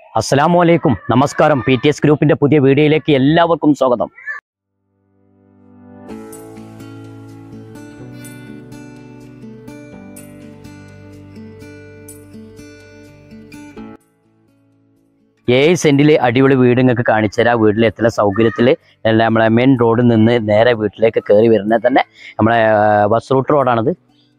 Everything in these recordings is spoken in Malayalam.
അസ്സലാമു അലൈക്കും നമസ്കാരം പി ടി എസ് ഗ്രൂപ്പിന്റെ പുതിയ വീഡിയോയിലേക്ക് എല്ലാവർക്കും സ്വാഗതം ഏഴ് സെന്റില് അടിപൊളി വീട് നിങ്ങൾക്ക് കാണിച്ചു തരാം വീട്ടിൽ എത്തുന്ന സൗകര്യത്തിൽ എല്ലാം നമ്മളെ മെയിൻ റോഡിൽ നിന്ന് നേരെ വീട്ടിലേക്ക് കയറി വരുന്നത് തന്നെ നമ്മളെ ആ, ബസ് റൂട്ട് റോഡാണത്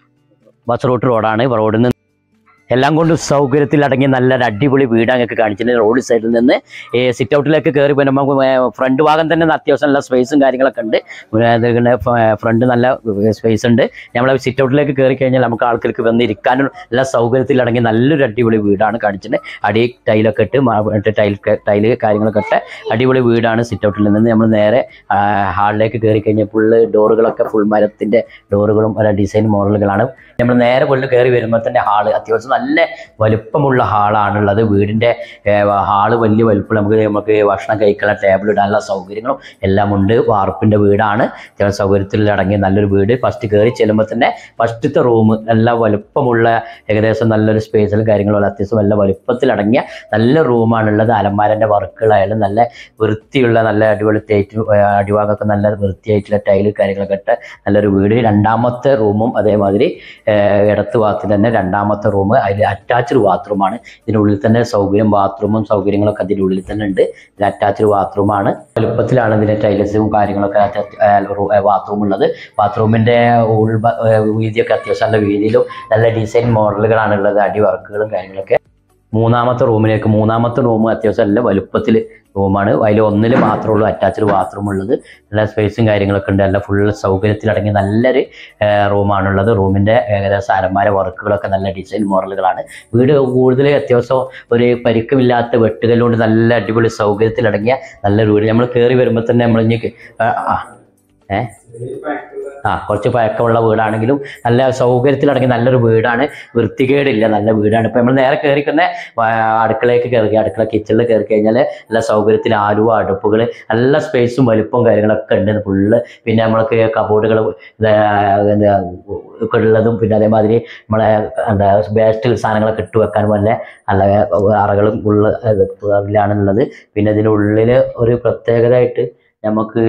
ബസ് റൂട്ട് റോഡാണ് റോഡിൽ നിന്ന് എല്ലാം കൊണ്ടും സൗകര്യത്തിൽ അടങ്ങിയ നല്ലൊരു അടിപൊളി വീട് അങ്ങക്ക് കാണിച്ചിട്ടുണ്ട് റോഡ് സൈഡിൽ നിന്ന് ഈ സിറ്റ് ഔട്ടിലേക്ക് കയറി പോയി നമുക്ക് ഫ്രണ്ട് ഭാഗം തന്നെ അത്യാവശ്യം നല്ല സ്പേസും കാര്യങ്ങളൊക്കെ ഉണ്ട് ഫ്രണ്ട് നല്ല സ്പേസ് ഉണ്ട് നമ്മളെ സിറ്റ് ഔട്ടിലേക്ക് കയറി കഴിഞ്ഞാൽ നമുക്ക് ആൾക്കാർക്ക് വന്ന് ഇരിക്കാനും എല്ലാ സൗകര്യത്തിൽ അടങ്ങിയ നല്ലൊരു അടിപൊളി വീടാണ് കാണിച്ചിട്ടുണ്ട് അടി ടൈലൊക്കെ ഇട്ട് മാ- ഇട്ട് ടൈൽ ടൈല് കാര്യങ്ങളൊക്കെ ഇട്ട് അടിപൊളി വീടാണ് സിറ്റ് ഔട്ടിൽ നിന്ന് നമ്മൾ നേരെ ഹാളിലേക്ക് കയറി കഴിഞ്ഞാൽ ഫുള്ള് ഡോറുകളൊക്കെ ഫുൾ മരത്തിൻ്റെ ഡോറുകളും ഒരു ഡിസൈൻ മോഡലുകളാണ് നമ്മൾ നേരെ ഉള്ളിൽ കയറി വരുമ്പോൾ തന്നെ ഹാള് അത്യാവശ്യം നല്ല വലുപ്പമുള്ള ഹാളാണുള്ളത് വീടിൻ്റെ ഹാള് വലിയ വലുപ്പം നമുക്ക് നമുക്ക് ഭക്ഷണം കഴിക്കാനുള്ള ടേബിൾ ഇടാനുള്ള സൗകര്യങ്ങളും എല്ലാം ഉണ്ട് വാർപ്പിൻ്റെ വീടാണ് ചില സൗകര്യത്തിൽ അടങ്ങിയ നല്ലൊരു വീട് ഫസ്റ്റ് കയറി ചെല്ലുമ്പോൾ തന്നെ ഫസ്റ്റത്തെ റൂം നല്ല വലുപ്പമുള്ള ഏകദേശം നല്ലൊരു സ്പേസിലും കാര്യങ്ങളും അത്യാവശ്യം നല്ല വലുപ്പത്തിലടങ്ങിയ നല്ല റൂമാണുള്ളത് അലമാരൻ്റെ വർക്കുകളായാലും നല്ല വൃത്തിയുള്ള നല്ല അടിപൊളി തേറ്റ് അടിഭാഗമൊക്കെ നല്ല വൃത്തിയായിട്ടുള്ള ടൈല് കാര്യങ്ങളൊക്കെ ഇട്ട് നല്ലൊരു വീട് രണ്ടാമത്തെ റൂമും അതേമാതിരി ഏഹ് ഇടത്ത് ഭാഗത്ത് തന്നെ രണ്ടാമത്തെ റൂം അതിൽ അറ്റാച്ച്ഡ് ബാത്റൂമാണ് ഇതിനുള്ളിൽ തന്നെ സൗകര്യം ബാത്റൂമും സൗകര്യങ്ങളൊക്കെ അതിൻ്റെ ഉള്ളിൽ തന്നെ ഉണ്ട് ഇത് അറ്റാച്ച്ഡ് ബാത്റൂമാണ് വലുപ്പത്തിലാണ് ഇതിൻ്റെ ടൈലസും കാര്യങ്ങളൊക്കെ ബാത്റൂം ഉള്ളത് ബാത്റൂമിൻ്റെ ഉൾ വീതിയൊക്കെ അത്യാവശ്യം നല്ല വീതിയിലും നല്ല ഡിസൈൻ മോഡലുകളാണ് ഉള്ളത് അടി വർക്കുകളും കാര്യങ്ങളൊക്കെ മൂന്നാമത്തെ റൂമിലേക്ക് മൂന്നാമത്തെ റൂം അത്യാവശ്യം നല്ല വലുപ്പത്തിൽ റൂമാണ് അതിൽ ഒന്നിൽ മാത്രമേ ഉള്ളൂ അറ്റാച്ച്ഡ് ബാത്റൂം ഉള്ളത് നല്ല സ്പേസും കാര്യങ്ങളൊക്കെ ഉണ്ട് നല്ല ഫുൾ സൗകര്യത്തിലടങ്ങിയ നല്ലൊരു റൂമാണുള്ളത് റൂമിൻ്റെ ഏകദേശം അലമാര വർക്കുകളൊക്കെ നല്ല ഡിസൈൻ മോഡലുകളാണ് വീട് കൂടുതൽ അത്യാവശ്യം ഒരു പരിക്കുമില്ലാത്ത വെട്ടുകല്ലുകൊണ്ട് നല്ല അടിപൊളി സൗകര്യത്തിലടങ്ങിയ നല്ലൊരു വീട് നമ്മൾ കയറി വരുമ്പോൾ തന്നെ നമ്മൾ ഇനി ആ ഏ ആ കുറച്ച് പഴക്കമുള്ള വീടാണെങ്കിലും നല്ല സൗകര്യത്തിലടങ്ങിയ നല്ലൊരു വീടാണ് വൃത്തികേടില്ല നല്ല വീടാണ് ഇപ്പം നമ്മൾ നേരെ കയറിക്കുന്ന അടുക്കളയ്ക്ക് കയറി അടുക്കള കിച്ചണിൽ കയറി കഴിഞ്ഞാൽ നല്ല സൗകര്യത്തിൽ ആലുവ അടുപ്പുകൾ നല്ല സ്പേസും വലുപ്പവും കാര്യങ്ങളൊക്കെ ഉണ്ട് ഫുള്ള് പിന്നെ നമ്മൾക്ക് കബോർഡുകൾ എന്താ ഒക്കെ ഉള്ളതും പിന്നെ അതേമാതിരി നമ്മളെ എന്താ വേസ്റ്റ് സാധനങ്ങളൊക്കെ ഇട്ട് വെക്കാൻ പോലെ നല്ല അറകളും ഉള്ള ഇതിലാണുള്ളത് പിന്നെ ഇതിനുള്ളിൽ ഒരു പ്രത്യേകതയായിട്ട് നമുക്ക്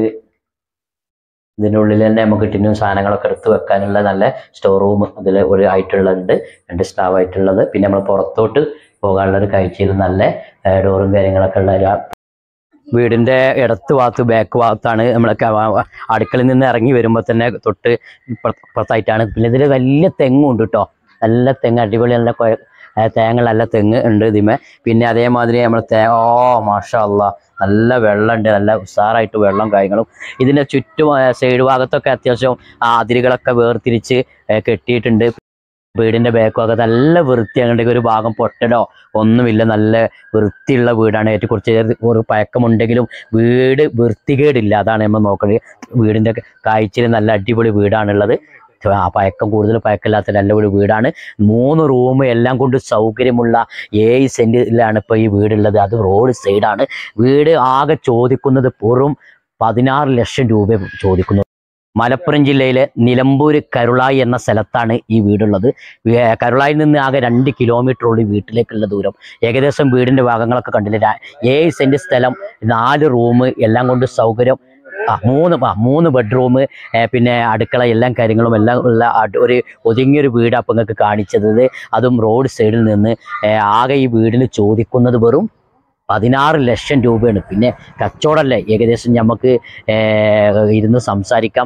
ഇതിൻ്റെ ഉള്ളിൽ തന്നെ നമുക്ക് ടിന്നും സാധനങ്ങളൊക്കെ എടുത്ത് വെക്കാനുള്ള നല്ല സ്റ്റോർ റൂം അതിൽ ഒരു ആയിട്ടുള്ളുണ്ട് രണ്ട് സ്റ്റാവ് ആയിട്ടുള്ളത് പിന്നെ നമ്മൾ പുറത്തോട്ട് പോകാനുള്ള ഒരു കാഴ്ചയിൽ നല്ല ഏഹ്, ഡോറും കാര്യങ്ങളൊക്കെ ഉള്ള ഒരു വീടിൻ്റെ ഇടത്ത് ഭാഗത്ത് ബാക്ക് ഭാഗത്താണ് നമ്മളൊക്കെ അടുക്കളയിൽ നിന്ന് ഇറങ്ങി വരുമ്പോൾ തന്നെ തൊട്ട് ഇപ്പുറ- ഇപ്പുറത്തായിട്ടാണ് പിന്നെ ഇതിൽ വലിയ തെങ്ങുണ്ട് കേട്ടോ നല്ല തെങ്ങ് അടിപൊളി നല്ല കൊയ- ഏ, തേങ്ങ നല്ല തെങ്ങ് ഉണ്ട് ഇതിമേ പിന്നെ അതേമാതിരി നമ്മൾ തേ ഓ മാഷാ അല്ലാ നല്ല വെള്ളമുണ്ട് നല്ല ഉഷാറായിട്ട് വെള്ളം കാര്യങ്ങളും ഇതിൻ്റെ ചുറ്റും സൈഡ് ഭാഗത്തൊക്കെ അത്യാവശ്യം ആ അതിരുകളൊക്കെ വേർതിരിച്ച് ഏ, കെട്ടിയിട്ടുണ്ട് വീടിൻ്റെ ബാക്ക് ഭാഗത്ത് നല്ല വൃത്തിയാണ് ഒരു ഭാഗം പൊട്ടലോ ഒന്നുമില്ല നല്ല വൃത്തിയുള്ള വീടാണ് ഏറ്റവും കുറച്ച് ഒരു പഴക്കമുണ്ടെങ്കിലും വീട് വൃത്തികേടില്ല അതാണ് നമ്മൾ നോക്കുന്നത് വീടിൻ്റെ കാഴ്ചയിൽ നല്ല അടിപൊളി വീടാണുള്ളത് ആ പഴക്കം കൂടുതൽ പഴക്കമില്ലാത്ത നല്ല ഒരു വീടാണ് മൂന്ന് റൂം എല്ലാം കൊണ്ട് സൗകര്യമുള്ള ഏഴ് സെൻറ്റിലാണ് ഇപ്പോൾ ഈ വീടുള്ളത് അത് റോഡ് സൈഡാണ് വീട് ആകെ ചോദിക്കുന്നത് വെറും പതിനാറ് ലക്ഷം രൂപ ചോദിക്കുന്നു മലപ്പുറം ജില്ലയിലെ നിലമ്പൂർ കരുളായി എന്ന സ്ഥലത്താണ് ഈ വീടുള്ളത് വേ- കരുളായിൽ നിന്ന് ആകെ രണ്ട് കിലോമീറ്റർ ഉള്ളു വീട്ടിലേക്കുള്ള ദൂരം ഏകദേശം വീടിൻ്റെ ഭാഗങ്ങളൊക്കെ കണ്ടില്ല രാ- ഏഴ് സെൻറ്റ് സ്ഥലം നാല് റൂം എല്ലാം കൊണ്ട് സൗകര്യം ആ മൂന്ന് ആ മൂന്ന് ബെഡ്റൂം പിന്നെ അടുക്കള എല്ലാം കാര്യങ്ങളും എല്ലാം ഉള്ള അട്- ഒരു ഒതുങ്ങിയൊരു വീട് അപ്പം നിങ്ങൾക്ക് കാണിച്ചത് അതും റോഡ് സൈഡിൽ നിന്ന് ഏ, ആകെ ഈ വീടിന് ചോദിക്കുന്നത് വെറും പതിനാറ് ലക്ഷം രൂപയാണ് പിന്നെ കച്ചവടമല്ലേ ഏകദേശം നമുക്ക് ഏ, ഇരുന്ന് സംസാരിക്കാം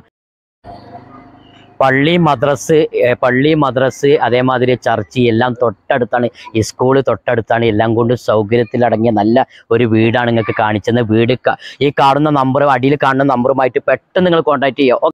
പള്ളി മദ്രസ് ഏ, പള്ളി മദ്രസ് അതേമാതിരി ചർച്ച് എല്ലാം തൊട്ടടുത്താണ് ഈ സ്കൂള് തൊട്ടടുത്താണ് എല്ലാം കൊണ്ട് സൗകര്യത്തിലടങ്ങിയ നല്ല ഒരു വീടാണ് നിങ്ങൾക്ക് കാണിച്ചത് വീട് ക- ഈ കാണുന്ന നമ്പർ അടിയിൽ കാണുന്ന നമ്പറുമായിട്ട് പെട്ടെന്ന് നിങ്ങൾ കോൺടാക്ട് ചെയ്യുക